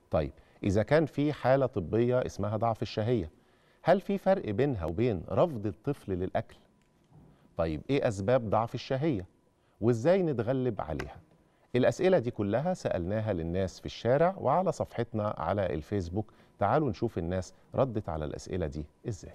طيب إذا كان في حالة طبية اسمها ضعف الشهية هل في فرق بينها وبين رفض الطفل للأكل؟ طيب إيه أسباب ضعف الشهية؟ وإزاي نتغلب عليها؟ الأسئلة دي كلها سألناها للناس في الشارع وعلى صفحتنا على الفيسبوك تعالوا نشوف الناس ردت على الأسئلة دي إزاي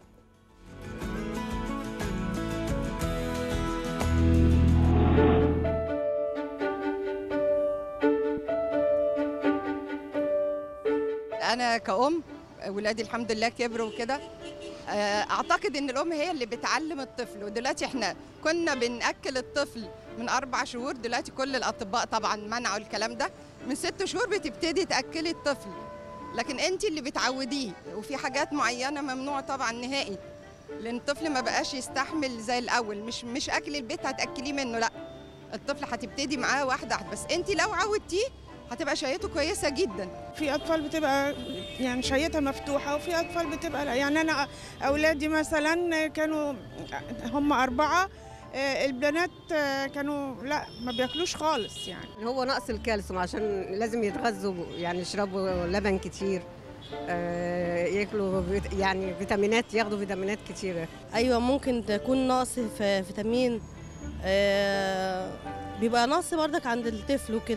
انا كأم ولادي الحمد لله كبروا وكده آه، اعتقد ان الام هي اللي بتعلم الطفل ودلوقتي احنا كنا بناكل الطفل من اربع شهور دلوقتي كل الاطباء طبعا منعوا الكلام ده من ست شهور بتبتدي تاكلي الطفل لكن انت اللي بتعوديه وفي حاجات معينه ممنوع طبعا نهائي لان الطفل ما بقاش يستحمل زي الاول مش مش اكل البيت هتاكليه منه لا الطفل هتبتدي معاه واحده واحده بس انت لو عودتيه هتبقى شهيته كويسه جدا في اطفال بتبقى يعني شهيتها مفتوحه وفي اطفال بتبقى لا يعني انا اولادي مثلا كانوا هم اربعه آه، البنات آه، كانوا لا ما بياكلوش خالص يعني هو نقص الكالسيوم عشان لازم يتغذوا يعني يشربوا لبن كتير آه، ياكلوا فيت- يعني فيتامينات ياخدوا فيتامينات كتيره ايوه ممكن تكون نقص في فيتامين آه بيبقى نقص بردك عند الطفل وكده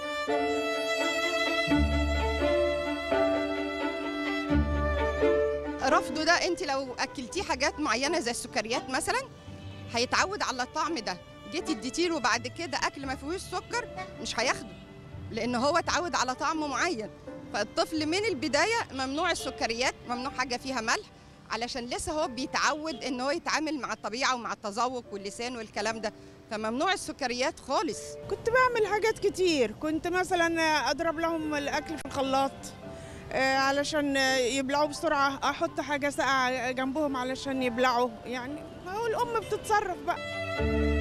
رفضه ده انت لو اكلتيه حاجات معينه زي السكريات مثلا هيتعود على الطعم ده جيت اديتيله بعد كده اكل ما فيهوش سكر مش هياخده لان هو اتعود على طعم معين فالطفل من البدايه ممنوع السكريات ممنوع حاجه فيها ملح علشان لسه هو بيتعود ان هو يتعامل مع الطبيعه ومع التذوق واللسان والكلام ده فممنوع السكريات خالص كنت بعمل حاجات كتير كنت مثلا اضرب لهم الاكل في الخلاط آه، علشان يبلعوا بسرعه احط حاجه ساقعه جنبهم علشان يبلعوا يعني هو الام بتتصرف بقى